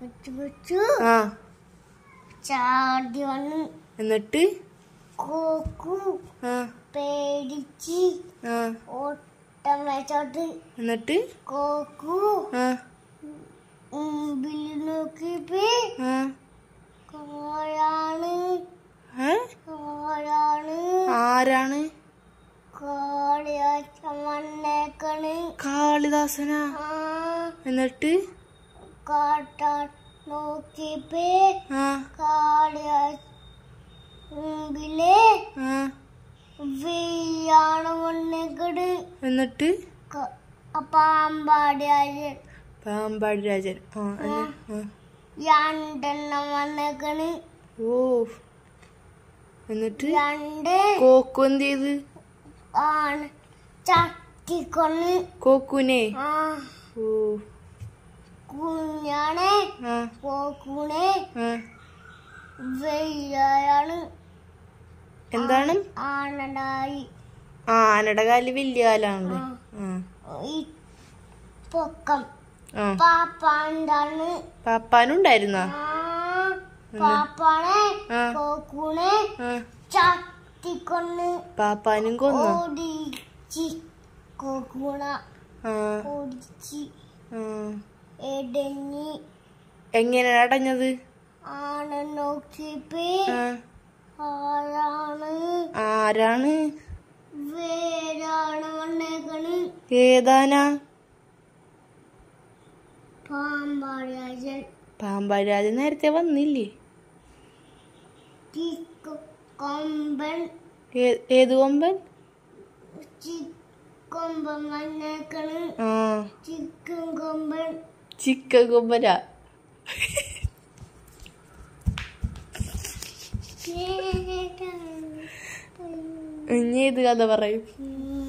വെച്ചു വെച്ചു ആ ചാടി വന്ന് എന്നിട്ട് കോക്കു ആ പേടിച്ച് ആ ഓട്ടം വെച്ചോട്ട് എന്നിട്ട് കോക്കു ആ മുമ്പിൽ നോക്കിയപ്പോ ആ കാളാണ് ഏ കാളാണ് ആരാണ് കാളിയാച്ച വന്നേക്കണ് കാളിദാസനാ ആ എന്നിട്ട് കാട്ടാ നോക്കിയപ്പോ ആ കാളിയാച്ച മുമ്പില് ആ വെയ്യാണ് വന്നേക്കണ് എന്നിട്ട് പാമ്പാടിയാല് പാമ്പാടി രാജൻ ആ എന്നി- ആ. രണ്ടെണ്ണം വന്നേക്കണ് ഓ എന്നിട്ട് രണ്ട് കോക്കു എന്ത് ചെയ്ത് ആണ് ചട്ടിക്കൊന്ന് കോക്കുനെ ആ ഓ കുഞ്ഞാണ് ആ പോക്കുനെ ആ വെയ്യാണ് എന്താണ് ആണടായി ആ ആനയുടെ കാല് വലിയ കാലാണല്ലേ ആ ഈ പൊക്കം ആ പാപ്പാണ്ടാണ് പാപ്പാനുണ്ടായിരുന്ന ആ പാപ്പാനെ ആ. പോക്കുനെ ആ ചട്ടിക്കൊന്ന് പാപ്പാനും കൊന്ന ഓടിച്ച് കോക്കുണ ആ ഓടിച്ച് ആ എടഞ്ഞി എങ്ങനെ അടഞ്ഞത് ആണ് നോക്കിയപ്പോ ആ ആരാണ് ആരാണ് വേരാണ് വന്നേക്കണ് ഏതാനാ പാമ്പാടിയാജൻ പാമ്പാടി രാജൻ നേരത്തെ വന്നില്ലേ ചിക്ക് കൊമ്പൻ ഏ- ഏത് കൊമ്പൻ ചിക്കൊമ്പൻ വന്നേക്കണ് ആ ചിക്കൻ കൊമ്പൻ ചിക്ക കൊമ്പനാ ഇനി ഏത് കഥ പറയും ഉം.